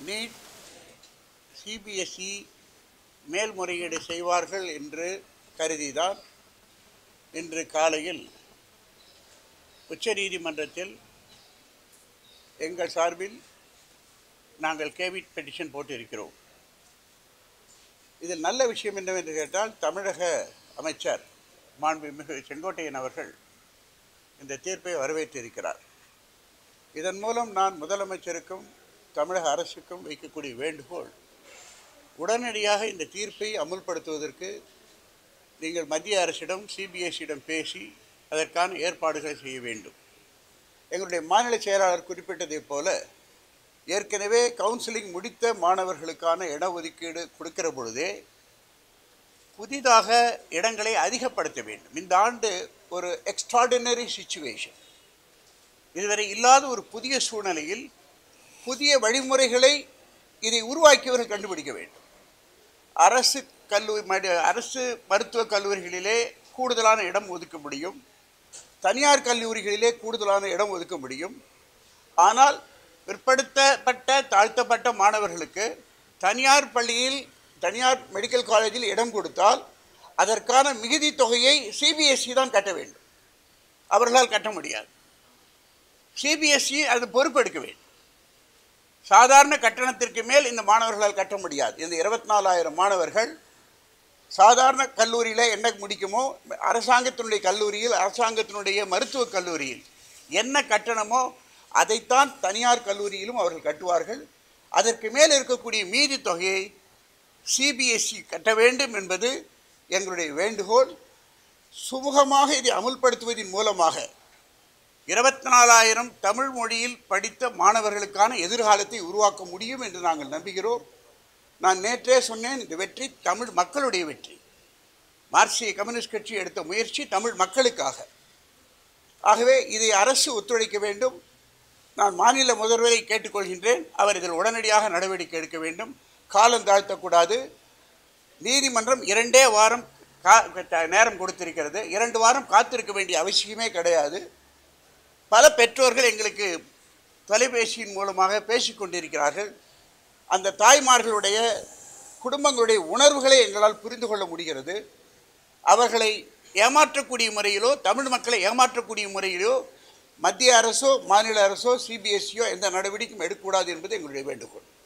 NEET CBSE மேல்முறையீடு செய்வார்கள் என்று கருதிதான் இன்று காலையில் உச்சநீதிமன்றத்தில் எங்கள் சார்பில் நாங்கள் கேவிட் பெட்டிஷன் போட்டிருக்கிறோம் இதில் நல்ல விஷயம் என்னவென்று கேட்டால் தமிழக அமைச்சர் மாண்புமிகு செங்கோட்டையன் அவர்கள் இந்த தீர்ப்பை வரவேற்றிருக்கிறார் இதன் மூலம் நான் முதலமைச்சருக்கும் தமிழக அரசுக்கும் வைக்கக்கூடிய வேண்டுகோள் உடனடியாக இந்த தீர்ப்பை அமுல்படுத்துவதற்கு நீங்கள் மத்திய அரசிடம் சிபிஎஸ்சியிடம் பேசி அதற்கான ஏற்பாடுகளை செய்ய வேண்டும் எங்களுடைய மாநில செயலாளர் குறிப்பிட்டதைப் போல ஏற்கனவே கவுன்சிலிங் முடித்த மாணவர்களுக்கான இட ஒதுக்கீடு கொடுக்கிற பொழுதே புதிதாக இடங்களை அதிகப்படுத்த வேண்டும் இந்த ஆண்டு ஒரு எக்ஸ்ட்ராடினரி சுச்சுவேஷன் இதுவரை இல்லாத ஒரு புதிய சூழ்நிலையில் புதிய வழிமுறைகளை இதை உருவாக்கியவர்கள் கண்டுபிடிக்க வேண்டும் அரசு கல்லூரி மடு- அரசு மருத்துவக் கல்லூரிகளிலே கூடுதலான இடம் ஒதுக்க முடியும் தனியார் கல்லூரிகளிலே கூடுதலான இடம் ஒதுக்க முடியும் ஆனால் பிற்படுத்தப்பட்ட தாழ்த்தப்பட்ட மாணவர்களுக்கு தனியார் பள்ளியில் தனியார் மெடிக்கல் காலேஜில் இடம் கொடுத்தால் அதற்கான மிகுதி தொகையை சிபிஎஸ்இ தான் கட்ட வேண்டும் அவர்களால் கட்ட முடியாது சிபிஎஸ்இ அது பொறுப்பெடுக்க வேண்டும் சாதாரண கட்டணத்திற்கு மேல் இந்த மாணவர்களால் கட்ட முடியாது இந்த இருபத்தி நாலாயிரம் மாணவர்கள் சாதாரண கல்லூரியில் என்ன முடிக்குமோ அரசாங்கத்தினுடைய கல்லூரியில் அரசாங்கத்தினுடைய மருத்துவக் கல்லூரியில் என்ன கட்டணமோ அதைத்தான் தனியார் கல்லூரியிலும் அவர்கள் கட்டுவார்கள் அதற்கு மேல் இருக்கக்கூடிய மீதி தொகையை சிபிஎஸ்இ கட்ட வேண்டும் என்பது எங்களுடைய வேண்டுகோள் சுமூகமாக இதை அமுல்படுத்துவதன் மூலமாக இருபத்தி நாலாயிரம் தமிழ் மொழியில் படித்த மாணவர்களுக்கான எதிர்காலத்தை உருவாக்க முடியும் என்று நாங்கள் நம்புகிறோம் நான் நேற்றே சொன்னேன் இந்த வெற்றி தமிழ் மக்களுடைய வெற்றி மார்க்சிய கம்யூனிஸ்ட் கட்சி எடுத்த முயற்சி தமிழ் மக்களுக்காக ஆகவே இதை அரசு ஒத்துழைக்க வேண்டும் நான் மாநில முதல்வரை கேட்டுக்கொள்கின்றேன் அவர் இதில் உடனடியாக நடவடிக்கை எடுக்க வேண்டும் காலம் தாழ்த்தக்கூடாது நீதிமன்றம் இரண்டே வாரம் கா த- நேரம் கொடுத்திருக்கிறது இரண்டு வாரம் காத்திருக்க வேண்டிய அவசியமே கிடையாது பல பெற்றோர்கள் எங்களுக்கு தொலைபேசியின் மூலமாக பேசிக்கொண்டிருக்கிறார்கள் அந்த தாய்மார்களுடைய குடும்பங்களுடைய உணர்வுகளை எங்களால் புரிந்து கொள்ள முடிகிறது அவர்களை ஏமாற்றக்கூடிய முறையிலோ தமிழ் மக்களை ஏமாற்றக்கூடிய முறையிலோ மத்திய அரசோ மாநில அரசோ சிபிஎஸ்சியோ எந்த நடவடிக்கையும் எடுக்கக்கூடாது என்பது எங்களுடைய வேண்டுகோள்